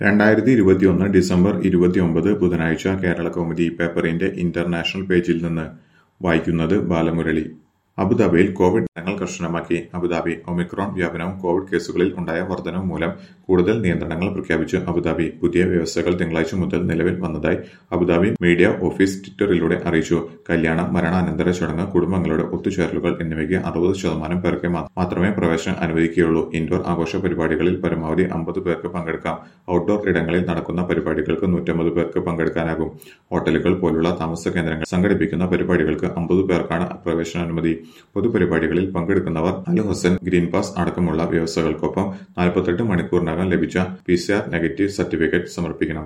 രണ്ടായിരത്തി ഇരുപത്തിയൊന്ന് ഡിസംബർ ഇരുപത്തിയൊമ്പത് ബുധനാഴ്ച കേരള കൗമുദി പേപ്പറിന്റെ ഇന്റർനാഷണൽ പേജിൽ നിന്ന് വായിക്കുന്നത് ബാലമുരളി അബുദാബിയിൽ കോവിഡ് നിയന്ത്രണങ്ങൾ കർശനമാക്കി അബുദാബി ഒമിക്രോൺ വ്യാപനവും കോവിഡ് കേസുകളിൽ ഉണ്ടായ വർധനവും മൂലം കൂടുതൽ നിയന്ത്രണങ്ങൾ പ്രഖ്യാപിച്ചു അബുദാബി പുതിയ വ്യവസ്ഥകൾ തിങ്കളാഴ്ച മുതൽ നിലവിൽ വന്നതായി അബുദാബി മീഡിയ ഓഫീസ് ട്വിറ്ററിലൂടെ അറിയിച്ചു കല്യാണം മരണാനന്തര ചടങ്ങ് കുടുംബങ്ങളുടെ ഒത്തുചേരലുകൾ എന്നിവയ്ക്ക് അറുപത് ശതമാനം പേർക്ക് മാ- മാത്രമേ പ്രവേശനം അനുവദിക്കുകയുള്ളൂ ഇൻഡോർ ആഘോഷ പരിപാടികളിൽ പരമാവധി അമ്പത് പേർക്ക് പങ്കെടുക്കാം ഔട്ട്ഡോർ ഇടങ്ങളിൽ നടക്കുന്ന പരിപാടികൾക്ക് നൂറ്റമ്പത് പേർക്ക് പങ്കെടുക്കാനാകും ഹോട്ടലുകൾ പോലുള്ള താമസ കേന്ദ്രങ്ങൾ സംഘടിപ്പിക്കുന്ന പരിപാടികൾക്ക് അമ്പത് പേർക്കാണ് പ്രവേശനാനുമതി പൊതുപരിപാടികളിൽ പങ്കെടുക്കുന്നവർ അൽ ഹൊസൻ ഗ്രീൻ പാസ് അടക്കമുള്ള വ്യവസ്ഥകൾക്കൊപ്പം നാൽപ്പത്തെട്ട് മണിക്കൂറിനകം ലഭിച്ച പി നെഗറ്റീവ് സർട്ടിഫിക്കറ്റ് സമർപ്പിക്കണം